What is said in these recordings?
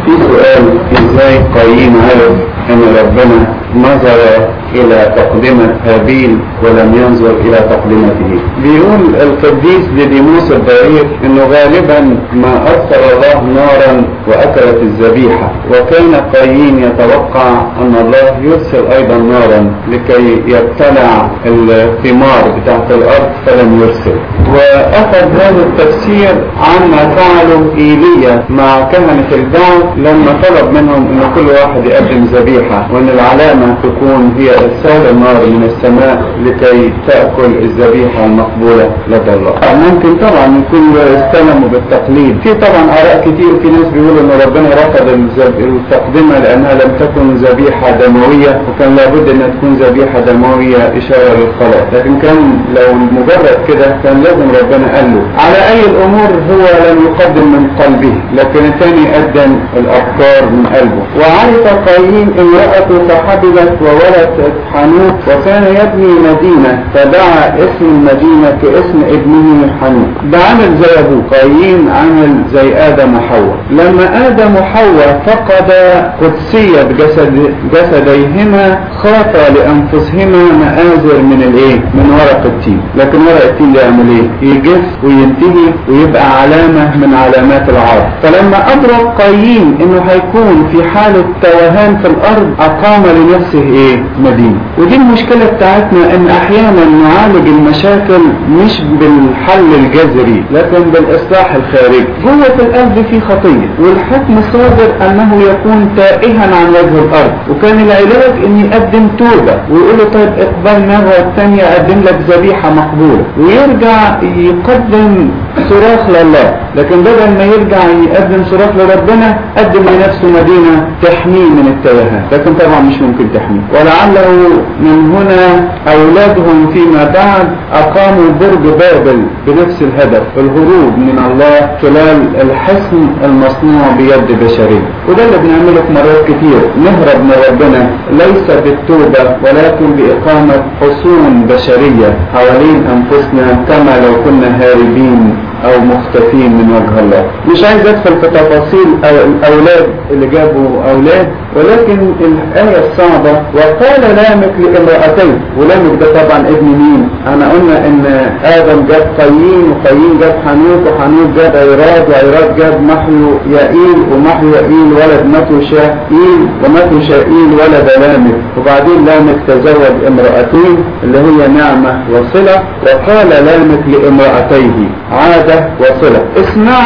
في سؤال ازاي قايين عرف ان ربنا نظر الى تقدمة هابيل ولم ينظر الى تقدمته بيقول القديس ديديموس الضرير انه غالبا ما ارسل الله نارا واكلت الذبيحة وكان قايين يتوقع ان الله يرسل ايضا نارا لكي يبتلع الثمار بتاعت الارض فلم يرسل واخذ هذا التفسير عما فعله ايليا مع كهنة البعث لما طلب منهم ان كل واحد يقدم ذبيحة وان العلامة تكون هي ارسال النار من السماء لكي تأكل الذبيحة المقبولة لدى الله ممكن طبعا يكون استلموا بالتقليد في طبعا اراء كتير في ناس بيقولوا ان ربنا رفض التقدمة لانها لم تكن ذبيحة دموية وكان لابد انها تكون ذبيحة دموية اشارة للخلاص لكن كان لو مجرد كده كان لازم ربنا قال له على اي الامور هو لم يقدم من قلبه لكن الثاني قدم الافكار من قلبه وعرف قايين امرأته فحبلت وولدت حنوت وكان يبني مدينة فدعا اسم المدينة كاسم ابنه حنوت ده عمل زي ابوه قايين عمل زي ادم وحواء لما ادم وحواء فقد قدسية بجسد جسديهما خاف لانفسهما مآزر من الايه من ورق التين لكن ورق التين ده يعمل ايه يجف وينتهي ويبقى علامة من علامات العار فلما ادرك قايين انه هيكون في حالة توهان في الارض اقام لنفسه ايه مدينة ودي المشكلة بتاعتنا ان احيانا نعالج المشاكل مش بالحل الجذري لكن بالاصلاح الخارجي جوه القلب في خطية والحكم صادر انه يكون تائها عن وجه الارض وكان العلاج ان يقدم توبة ويقول له طيب اقبل مرة تانية اقدم لك ذبيحة مقبولة ويرجع يقدم صراخ لله لكن بدل ما يرجع يقدم صراخ لربنا قدم لنفسه مدينة تحميه من التوهان لكن طبعا مش ممكن تحميه ولعله من هنا أولادهم فيما بعد أقاموا برج بابل بنفس الهدف الهروب من الله خلال الحصن المصنوع بيد بشرية وده اللي بنعمله في مرات كتير نهرب من ربنا ليس بالتوبة ولكن بإقامة حصون بشرية حوالين أنفسنا كما لو كنا هاربين او مختفين من وجه الله مش عايز ادخل في تفاصيل الاولاد اللي جابوا اولاد ولكن الآية الصعبة وقال لامك لامرأتين ولامك ده طبعا ابن مين انا قلنا ان ادم جاب قايين وقايين جاب حنوك وحنوك جاب عيراد وعيراد جاب محيو يائيل ومحيو يائيل ولد ماتو شائيل وماتو شائيل ولد لامك وبعدين لامك تزوج امرأتين اللي هي نعمة وصلة وقال لامك لامرأتيه عادة وصلة اسمع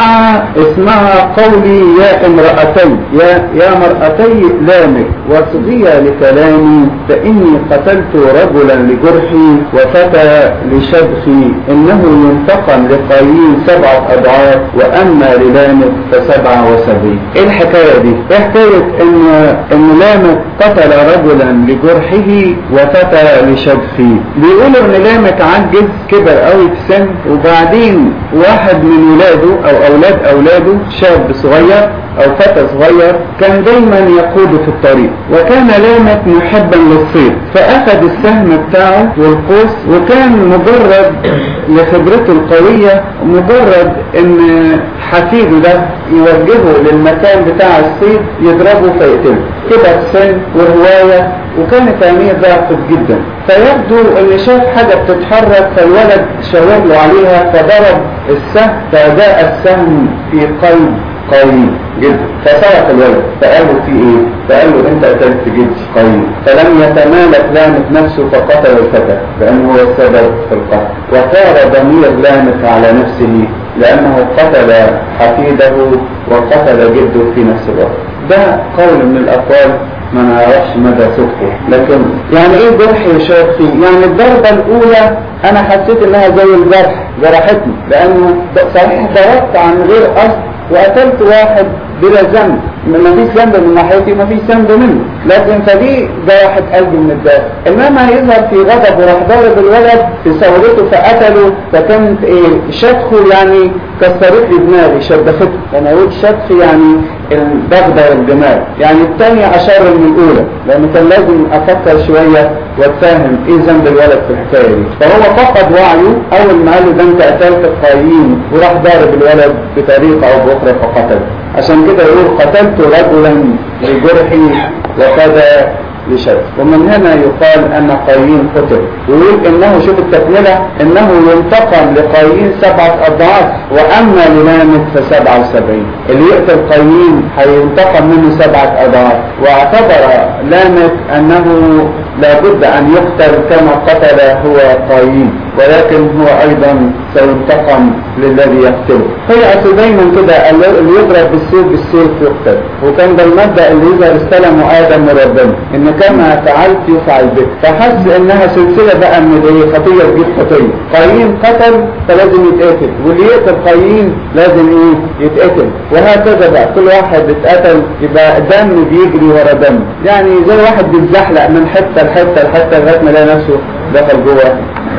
اسمع قولي يا امرأتي يا يا مرأتي لامك واصغيا لكلامي فإني قتلت رجلا لجرحي وفتى لشبخي إنه ينتقم لقايين سبعة أضعاف وأما للامك فسبعة وسبعين إيه الحكاية دي؟ إيه حكاية إن إن لامك قتل رجلا لجرحه وفتى لشبخي بيقولوا إن لامك عجز كبر قوي في سن وبعدين واحد من ولاده او اولاد اولاده شاب صغير او فتى صغير كان دايما يقود في الطريق وكان لامك محبا للصيد فاخذ السهم بتاعه والقوس وكان مجرد لخبرته القوية مجرد ان حفيده ده يوجهه للمكان بتاع الصيد يضربه فيقتله كده السن وهواية وكانت عينيه ضعفت جدا فيبدو ان شاف حاجة بتتحرك فالولد شاور له عليها فضرب السهم فجاء السهم في قلب قوي جدا فصرخ الولد فقال له في ايه فقال له انت قتلت جد قوي فلم يتمالك لامك نفسه فقتل الفتى لانه هو السبب في القتل وثار ضمير لامك على نفسه لانه قتل حفيده وقتل جده في نفس الوقت ده قول من الاقوال ما نعرفش مدى صدقه لكن يعني ايه جرح يشار فيه يعني الضربة الاولى انا حسيت انها زي الجرح جرحتني لانه صحيح ضربت عن غير قصد وقتلت واحد بلا ذنب ما فيش ذنب من ناحيتي ما فيش ذنب منه لكن فدي جرحت قلبي من الداخل انما يظهر في غضب وراح ضارب الولد في ثورته فقتله فكانت ايه شدخه يعني كسرت لي دماغي شبخته لما اقول شدخ يعني البغدة والجمال يعني الثانية أشر من الأولى لأن كان لازم أفكر شوية واتفاهم إيه ذنب الولد في الحكاية دي فهو فقد وعيه أول ما قال له ده أنت قتلت قايين وراح ضارب الولد بطريقة أو بأخرى فقتله عشان كده يقول قتلت رجلا لجرحي وكذا لشيء ومن هنا يقال ان قايين قتل ويقول انه شوف التكملة انه ينتقم لقايين سبعة اضعاف واما للامك فسبعة وسبعين اللي يقتل قايين هينتقم منه سبعة اضعاف واعتبر لامك انه لابد ان يقتل كما قتل هو قايين ولكن هو ايضا سينتقم للذي يقتله هي اصل دايما كده اللي يضرب بالسيف بالسيف يقتل وكان ده المبدا اللي يظهر استلمه ادم من ربنا ان كما فعلت يفعل بك فحس انها سلسله بقى من ايه خطيه تجيب خطيه قايين قتل فلازم يتقتل واللي يقتل قايين لازم ايه يتقتل وهكذا بقى كل واحد اتقتل يبقى دم بيجري ورا دم يعني زي واحد بيتزحلق من حته لحته لحته لغايه ما يلاقي نفسه دخل جوه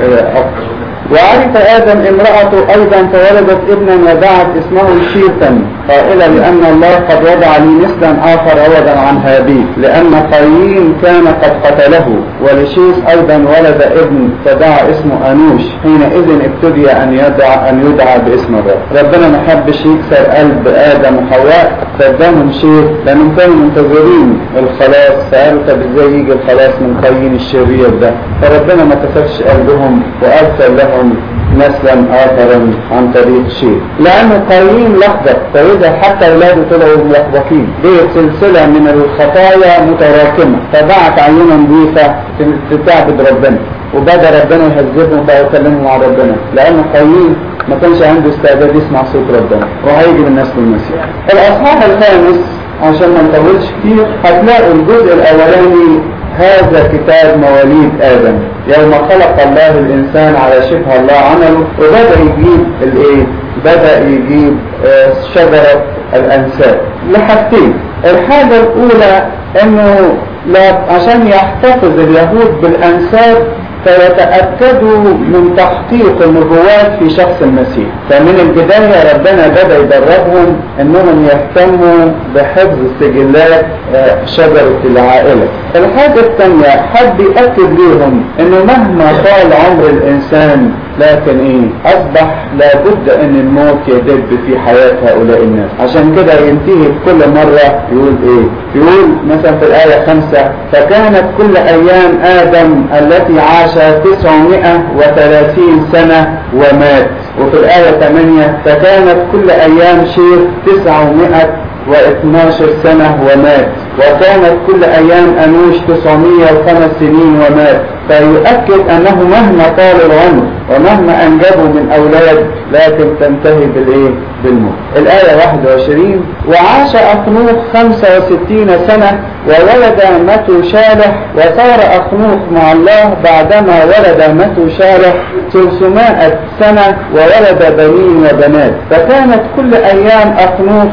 أكتر وعرف آدم امرأته أيضا فولدت ابنا ودعت اسمه شيرتا قائلا لأن الله قد وضع لي مثلا آخر عوضا عن هابيل لأن قايين كان قد قتله ولشيس أيضا ولد ابن فدعا اسمه أنوش حينئذ ابتدي أن يدعى أن يدعى باسم الرب ربنا ما حبش يكسر قلب آدم وحواء فاداهم شيء لأنهم كانوا منتظرين الخلاص فقالوا طب ازاي يجي الخلاص من قايين الشرير ده فربنا ما كسرش قلبهم وأرسل لهم نسلا آخرا عن طريق شيء لأن قايين لخبط فإذا حتى أولاده طلعوا ملخبطين دي سلسلة من الخطايا متراكمة فبعت عينة نظيفة تعبد ربنا وبدا ربنا يهذبهم بقى يكلموا مع ربنا لأن قايين ما كانش عنده استعداد يسمع صوت ربنا وهيجي من نسل المسيح الأصحاح الخامس عشان ما نطولش كتير هتلاقوا الجزء الأولاني هذا كتاب مواليد آدم يوم خلق الله الإنسان على شبه الله عمله وبدأ يجيب الإيه؟ بدأ يجيب آه شجرة الأنساب لحاجتين الحاجة الأولى إنه لا عشان يحتفظ اليهود بالأنساب فيتأكدوا من تحقيق النبوات في شخص المسيح فمن البداية ربنا بدأ يدربهم انهم يهتموا بحفظ سجلات شجرة العائلة الحاجة الثانية حد يأكد لهم انه مهما طال عمر الانسان لكن ايه اصبح لابد ان الموت يدب في حياة هؤلاء الناس عشان كده ينتهي كل مرة يقول ايه يقول مثلا في الآية خمسة فكانت كل ايام ادم التي عاش تسعمائة وثلاثين سنة ومات وفي الآية 8 فكانت كل أيام شيخ تسعمائة واثناشر سنة ومات وكانت كل أيام أنوش تسعمية وخمس سنين ومات فيؤكد أنه مهما طال العمر ومهما أنجبوا من أولاد لكن تنتهي بالإيه؟ بالموت الآية 21 وعاش أخنوخ 65 سنة وولد متو شالح وصار أخنوخ مع الله بعدما ولد متو شالح 300 سنة وولد بنين وبنات فكانت كل أيام أخنوخ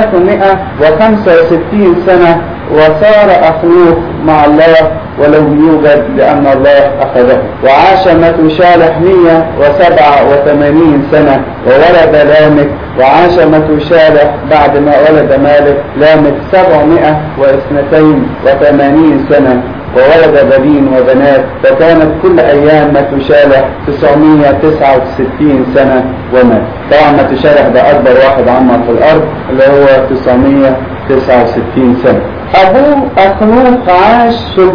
365 سنة وصار أخنوخ مع الله ولم يوجد لأن الله أخذه وعاش متوشالح 187 سنة وولد لامك وعاش متوشالح بعد ما ولد مالك لامك 782 سنة وولد بنين وبنات فكانت كل أيام متوشالح 969 سنة ومات طبعا متوشالح ده أكبر واحد عمر في الأرض اللي هو 969 سنة أبوه أخنوخ عاش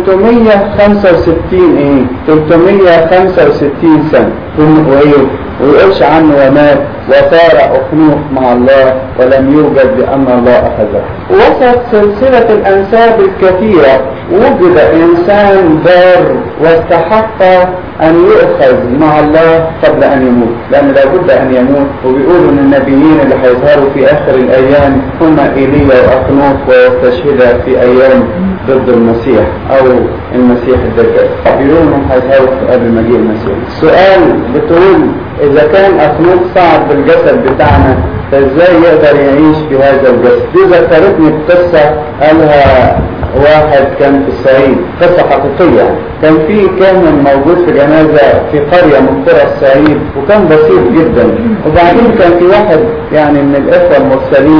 365 إيه 365 سنة وإيه ويقولش عنه ومات وصار أخنوخ مع الله ولم يوجد لأن الله أخذه وسط سلسلة الأنساب الكثيرة وجد إنسان بار واستحق أن يؤخذ مع الله قبل أن يموت لأن لابد أن يموت وبيقولوا أن النبيين اللي هيظهروا في آخر الأيام هم إيليا وأخنوخ ويستشهد في أيام ضد المسيح أو المسيح الدجال بيقولوا أنهم هيظهروا قبل مجيء المسيح السؤال بتقول إذا كان أخنوخ صعد بالجسد بتاعنا فازاي يقدر يعيش في هذا الجسد دي ذكرتني بقصة قالها واحد كان في الصعيد قصة حقيقية يعني. كان في كان موجود في جنازة في قرية من قرى الصعيد وكان بسيط جدا وبعدين كان في واحد يعني من الإخوة المرسلين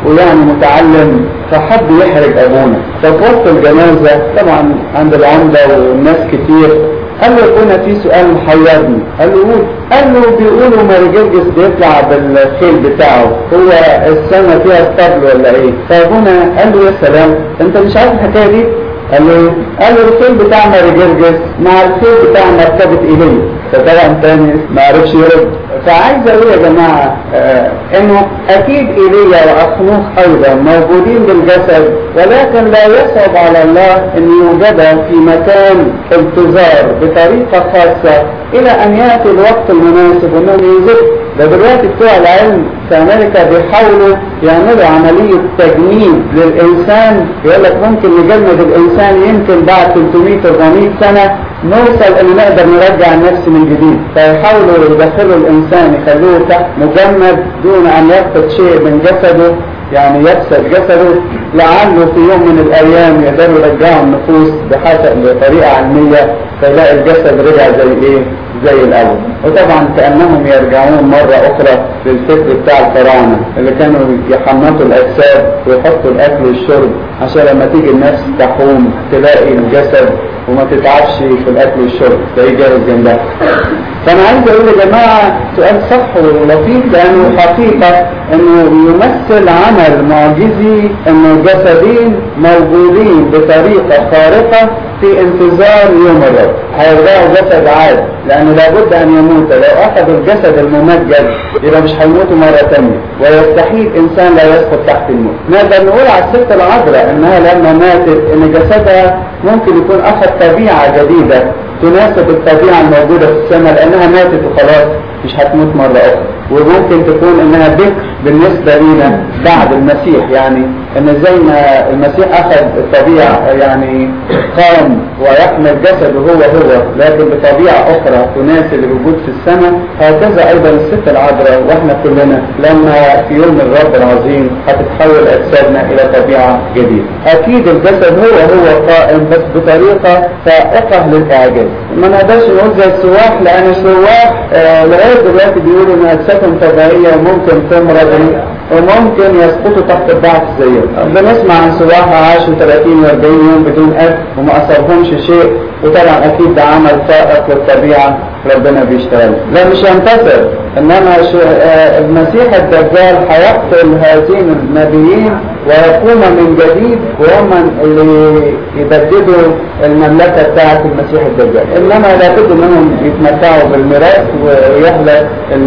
ويعني متعلم فحب يحرج ابونا ففي وسط الجنازه طبعا عند العمده والناس كتير قال له ابونا في سؤال محيرني قال له قول قال له بيقولوا ماري جرجس بيطلع بالخيل بتاعه هو السنه فيها اسطبل ولا ايه فابونا قال له يا سلام انت مش عارف الحكايه دي قال له قال له الخيل بتاع ماري جرجس مع الخيل بتاع مركبه ايليا فطبعا تاني ما عرفش يرد فعايز اقول يا جماعه آه انه اكيد ايليا واخنوخ ايضا موجودين بالجسد ولكن لا يصعب على الله ان يوجد في مكان انتظار بطريقه خاصه الى ان ياتي الوقت المناسب انهم ينزلوا ده دلوقتي بتوع العلم في امريكا بيحاولوا يعملوا عمليه تجميد للانسان يقول لك ممكن نجمد الانسان يمكن بعد 300 400 سنه نوصل ان نقدر نرجع النفس من جديد فيحاولوا يدخلوا الانسان يخلوه تحت مجمد دون ان يفقد شيء من جسده يعني يفسد جسده لعله في يوم من الايام يقدروا يرجعوا النفوس بحسب بطريقه علميه فيلاقي الجسد رجع زي ايه؟ زي الاول وطبعا كانهم يرجعون مره اخرى للفكر بتاع الفراعنه اللي كانوا يحنطوا الاجساد ويحطوا الاكل والشرب عشان لما تيجي النفس تحوم تلاقي الجسد وما تتعبش في الاكل والشرب تلاقيه جاهز جنبها فانا عايز اقول يا جماعه سؤال صح ولطيف لانه حقيقه انه يمثل عمل معجزي انه جسدين موجودين بطريقه خارقه في انتظار يوم الرب هيرجعوا جسد عادي لانه لابد ان يموت لو اخذوا الجسد الممجد يبقى مش هيموتوا مره ثانيه ويستحيل انسان لا يسقط تحت الموت نقدر نقول على الست العذراء انها لما ماتت ان جسدها ممكن يكون اخذ طبيعه جديده تناسب الطبيعه الموجوده في السماء لانها ماتت وخلاص مش هتموت مره اخرى وممكن تكون انها ذكر بالنسبه لنا بعد المسيح يعني ان زي ما المسيح اخذ الطبيعه يعني قام ويحمل جسده هو هو لكن بطبيعه اخرى تناسب الوجود في السماء هكذا ايضا الست العذراء واحنا كلنا لما في يوم الرب العظيم هتتحول اجسادنا الى طبيعه جديده. اكيد الجسد هو هو قائم بس بطريقه فائقه للاعجاز. ما نقدرش نقول زي السواح لان السواح آه لغايه دلوقتي بيقولوا ان اجسادهم طبيعيه ممكن تمرض وممكن يسقطوا تحت الضعف زيهم. بنسمع عن سواح عاشوا 30 و40 يوم بدون اكل وما اثرهمش شيء وطبعا اكيد ده عمل فائق للطبيعه ربنا بيشتغل لا مش ينتصر انما آه المسيح الدجال هيقتل هذين النبيين ويقوم من جديد وهم اللي يبددوا المملكه بتاعه المسيح الدجال انما لابد انهم يتمتعوا بالميراث ويهلك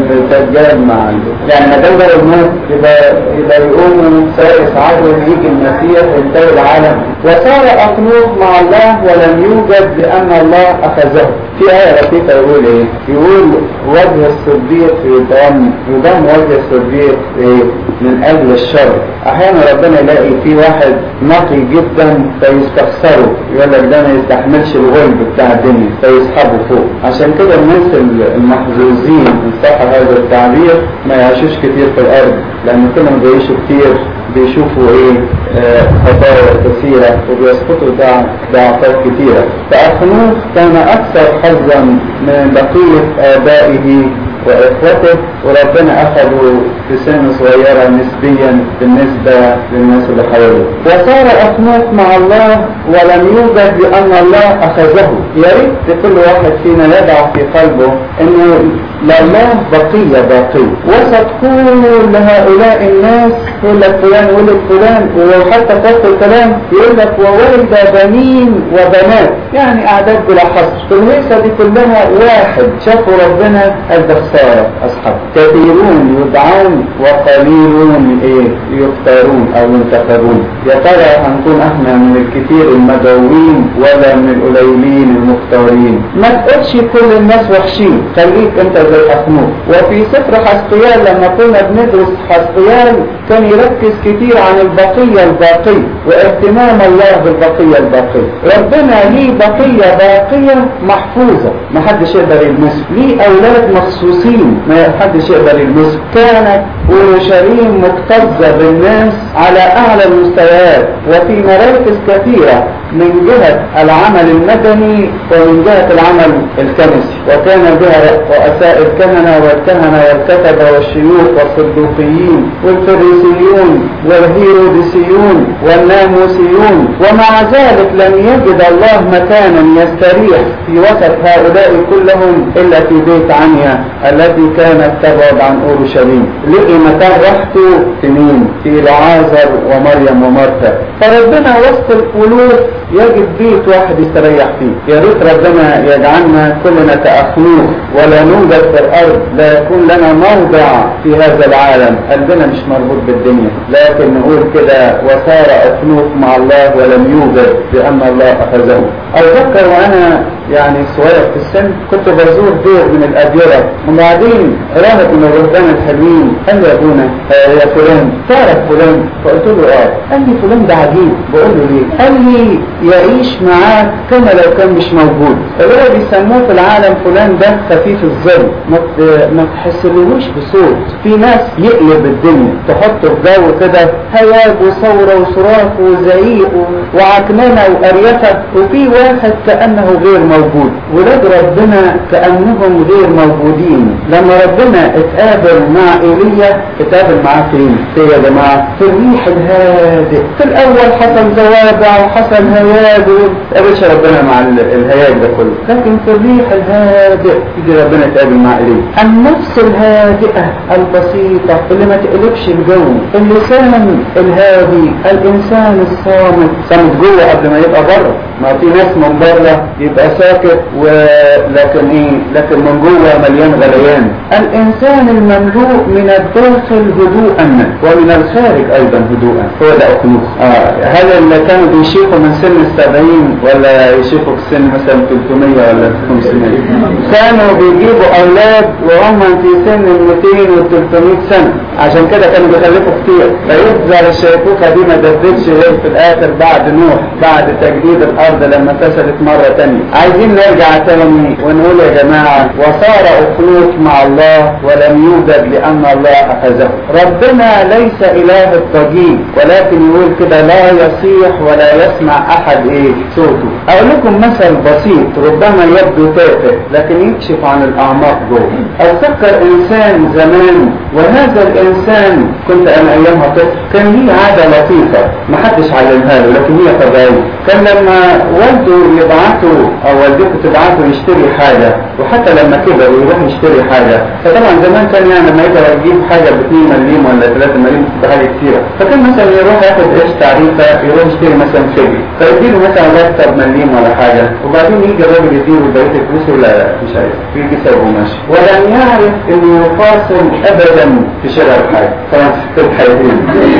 الدجال مع يعني ما دام الموت يبقى يبقى يقوموا سواء يصعدوا ويجي المسيح ينتهي العالم وصار اخنوخ مع الله ولم يوجد لان الله اخذه في آية لطيفة يقول إيه؟ يقول وجه الصديق يضم يضم وجه الصديق إيه؟ من أجل الشر. أحيانا ربنا يلاقي في واحد نقي جدا فيستخسره يقول لك ده ما يستحملش الغلب بتاع الدنيا فيسحبه فوق. عشان كده الناس المحظوظين إن صح هذا التعبير ما يعيشوش كتير في الأرض لأن كلهم بيعيشوا كتير بيشوفوا ايه خطايا كثيرة وبيسقطوا ضعفات كثيرة فأخنوخ كان أكثر حظا من بقية آبائه وإخوته وربنا أخذه في سن صغيرة نسبيا بالنسبة للناس اللي حواليه وصار أخنوخ مع الله ولم يوجد لأن الله أخذه يا ريت كل واحد فينا يضع في قلبه أنه لله بقية باقية وسط كل هؤلاء الناس يقول لك فلان ولد فلان وحتى فوق الكلام يقول لك وولد بنين وبنات يعني أعداد بلا حصر في الهيصة دي كلها واحد شافوا ربنا قد خسارة أصحاب كثيرون يدعون وقليلون إيه يختارون أو ينتخبون يا ترى هنكون احنا من الكثير المدعوين ولا من القليلين المختارين ما تقولش كل الناس وحشين خليك انت زي حسنوك وفي سفر حسقيال لما كنا بندرس حسقيال كان يركز كتير عن البقية الباقية واهتمام الله بالبقية الباقية ربنا ليه بقية باقية محفوظة ما حدش يقدر يلمسه ليه أولاد مخصوصين ما حدش يقدر يلمسه كانت أورشليم مكتظة بالناس على أعلى المستويات وفي مراكز كثيرة من جهة العمل المدني ومن جهة العمل الكنسي وكان بها رؤساء الكهنة والكهنة والكتبة والشيوخ والصدوقيين والفريسيون والهيروديسيون والناموسيون ومع ذلك لم يجد الله مكانا يستريح في وسط هؤلاء كلهم إلا في بيت عنيا التي كانت تبعد عن أورشليم لقي مكان راحته في مين؟ في لعازر ومريم ومرثا فربنا وسط الألوف يجد بيت واحد يستريح فيه يا ريت ربنا يجعلنا كلنا كأخنوخ ولا نوجد في الأرض لا يكون لنا موضع في هذا العالم قلبنا مش مربوط بالدنيا لكن نقول كده وصار أخنوخ مع الله ولم يوجد لأن الله أخذه أتذكر وأنا يعني صغير في السن كنت بزور دير من الأديرة وبعدين راهب من الرهبان الحلوين قال لي يا ابونا آه يا فلان تعرف فلان فقلت له اه قال لي فلان ده عجيب بقول له ليه قال لي يعيش معاك كما لو كان مش موجود اللي هو بيسموه في العالم فلان ده خفيف الظل ما ما تحسلوش بصوت في ناس يقلب الدنيا تحطه في جو كده هياج وثوره وصراخ وزعيق وعكننه وقريفه وفي واحد كانه غير موجود ولاد ربنا كانهم غير موجودين لما ربنا اتقابل مع ايليا اتقابل معاه فين؟ في يا جماعه في الريح الهادئ في الاول حصل زوابع وحصل هياج قابلش ربنا مع الهياج ده كله لكن في الريح الهادئ يجي ربنا يتقابل مع ايليا النفس الهادئه البسيطه اللي ما تقلبش الجو اللسان الهادي الانسان الصامت صامت جوه قبل ما يبقى بره ما في ناس من بره يبقى ساكت ولكن ايه لكن من جوه مليان غليان الانسان المملوء من الداخل هدوءا ومن الخارج ايضا هدوءا هو ده اخنوخ آه هل اللي كانوا بيشيخوا من سن السبعين ولا يشيخوا في سن مثلا 300 ولا 500 كانوا بيجيبوا اولاد وهم في سن ال 200 و 300 سنه عشان كده كانوا بيخلفوا كتير فيفضل الشيخوخه دي ما دبتش غير في الاخر بعد نوح بعد تجديد الارض لما فسدت مره تانية عايزين نرجع تاني ونقول يا جماعه وصار اخلوق مع الله ولم يوجد لان الله اخذه ربنا ليس اله الضجيج ولكن يقول كده لا يصيح ولا يسمع احد ايه صوته اقول لكم مثل بسيط ربما يبدو تافه لكن يكشف عن الاعماق جوه اتذكر انسان زمان وهذا الانسان كنت انا ايامها طفل كان ليه عاده لطيفه ما حدش علمها له لكن هي طبيعيه كان لما والده يبعته او والدته تبعته يشتري حاجه وحتى لما كبر ويروح يشتري حاجه فطبعا زمان كان يعني لما يقدر يجيب حاجه ب 2 مليم ولا 3 مليم بتبقى حاجه كتيره فكان مثلا يروح ياخد قرش تعريفه يروح يشتري مثلا فيجي فيديله مثلا لابتوب مليم ولا حاجه وبعدين يجي الراجل يديله بقيه الفلوس ولا لا مش عارف يجي سايبه ماشي ولم يعرف انه يفاصل ابدا في شراء الحاجه طبعا ست حياتين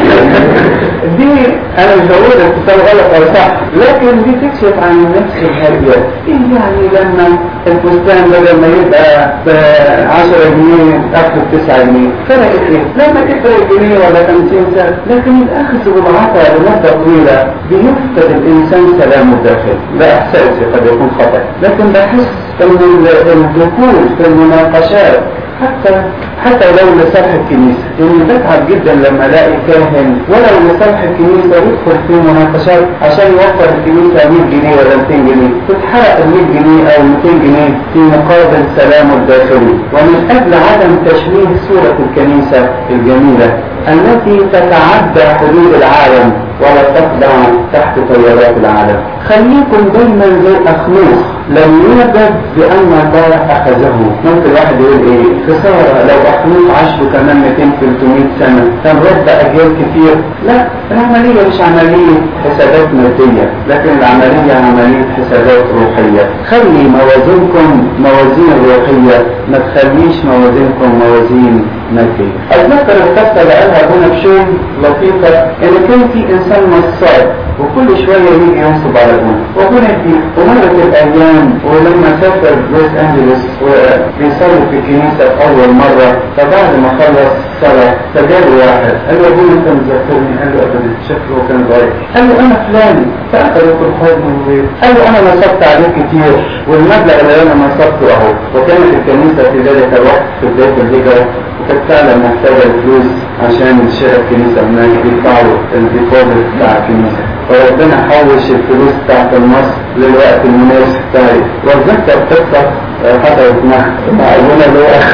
دي انا مش بقول الاتصال غلط او صح لكن دي تكشف عن النفس الهاديه ايه يعني لما الفستان بدل ما يبقى ب 10 جنيه اخذ 9 جنيه فرقت ايه؟ لما تفرق جنيه ولا 50 سنه لكن الاخذ والعطاء لمده طويله بيفقد الانسان سلامه الداخلي ده احساسي قد يكون خطا لكن بحس ان الدخول في المناقشات حتى حتى لو لصالح الكنيسة يعني بتعب جدا لما الاقي كاهن ولو لصالح الكنيسة يدخل في مناقشات عشان يوفر الكنيسة 100 جنيه ولا 200 جنيه تتحرق ال 100 جنيه او 200 جنيه في مقابل سلامه الداخلي ومن اجل عدم تشويه صورة الكنيسة الجميلة التي تتعدى حدود العالم ولا تخضع تحت تيارات العالم خليكم دايما زي اخنوخ لم يوجد بان الله اخذه ممكن الواحد يقول ايه خساره لو اخنوخ عاش له كمان 200 300 سنه كان رد اجيال كتير لا العمليه مش عمليه حسابات ماديه لكن العمليه عمليه حسابات روحيه خلي موازينكم موازين روحيه ما تخليش موازينكم موازين ماديه اتذكر القصه اللي قالها ابونا بشوي لطيفه ان كان في انسان نصاب وكل شويه يجي ينصب على ابونا وابونا يجي ومرت الايام ولما سافر لوس انجلوس وبيصلي في الكنيسه اول مره فبعد ما خلص صلاة فجاله واحد قال له ابونا انت مذكرني قال له ابدا شكله كان ضايق قال له انا فلان فاخذ في الحضن قال له انا نصبت عليك كتير والمبلغ اللي انا نصبته اهو وكانت الكنيسة في ذلك الوقت في بداية الهجرة وكانت فعلا محتاجة الفلوس عشان شراء الكنيسة هناك يدفعوا الديبوزيت بتاع الكنيسة فربنا حوش الفلوس بتاعت مصر للوقت المناسب بتاعي واتذكر قصة حصلت مع مع ابونا اللي هو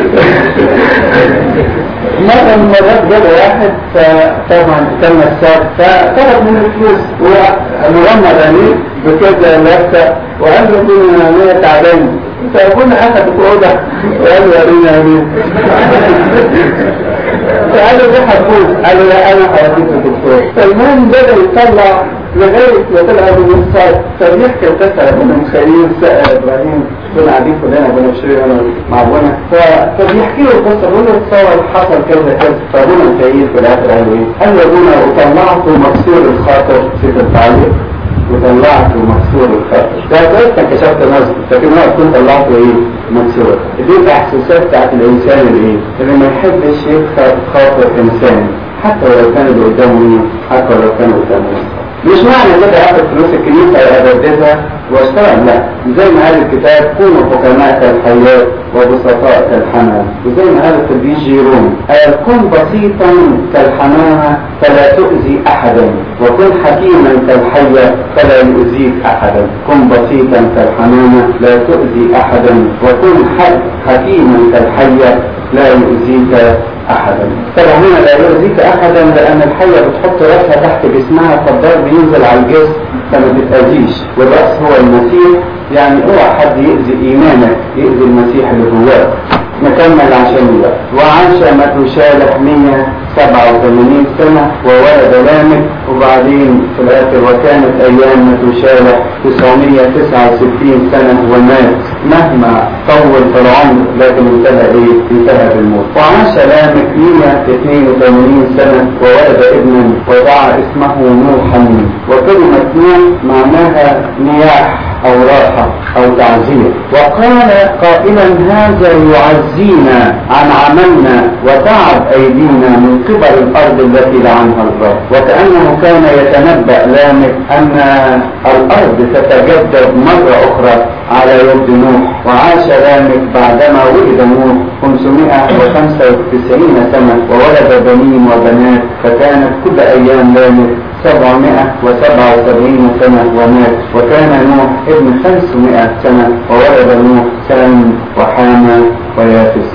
مرة من المرات جاب واحد فطبعا كان نساب فطلب من الفلوس ومغمض عليه بكده لفة وقال له ابونا انا تعبان فابونا اخذ الأوضة وقال له ورينا يمين فقال له ده هتفوز قال له لا انا هوديك الدكتور فالمهم بدأ يطلع لغاية ما طلع ابو مصطفى فبيحكي القصة ابونا مخيل سأل ابراهيم كنا قاعدين كلنا ابونا بشير انا مع ابونا فبيحكي له القصة بيقول له تصور حصل كذا كذا فابونا مخيل في الاخر قال له ايه؟ قال له ابونا وطلعته مكسور الخاطر في التعليق وطلعته مكسور الخاطر ده بس كشفت نظر لكن هو كنت طلعته ايه مكسور دي الاحساسات بتاعت الانسان الايه اللي ما يحبش يكسر خاطر انسان حتى ولو كان اللي قدامه حتى ولو كان قدامه مش معنى كده اخد فلوس الكنيسه وابددها واشتغل لا زي ما قال الكتاب كونوا حكماء كالحيات وبسطاء كالحمام وزي ما قال القديس جيروم قال كن بسيطا كالحمامه فلا تؤذي احدا وكن حكيما كالحيه فلا يؤذيك احدا كن بسيطا كالحمامه لا تؤذي احدا وكن حكيما كالحيه لا يؤذيك احدا طبعا هنا لا يؤذيك احدا لان الحية بتحط راسها تحت جسمها فالضرب بينزل على الجسم فما بتأذيش والرأس هو المسيح يعني اوعى حد يأذي ايمانك يأذي المسيح اللي جواك نكمل عشان الوقت وعاش متوشالح 187 سنة وولد لامك وبعدين في الآخر وكانت أيام متوشالح 969 سنة ومات مهما طول في العمر لكن انتهى ايه؟ انتهى بالموت وعاش لامك 182 سنة وولد ابنا ودعا اسمه نوحا وكلمة نوح معناها نياح أو راحة أو تعزية وقال قائلا هذا يعزينا عن عملنا وتعب أيدينا من قبل الأرض التي لعنها الله وكأنه كان يتنبأ لامك أن الأرض تتجدد مرة أخرى على يد نوح وعاش لامك بعدما ولد نوح 595 سنة وولد بنين وبنات فكانت كل أيام لامك سبعمائة وسبعة وسبعين سنة ومات وكان نوح ابن خمسمائة سنة وولد نوح سام وحامى ويافس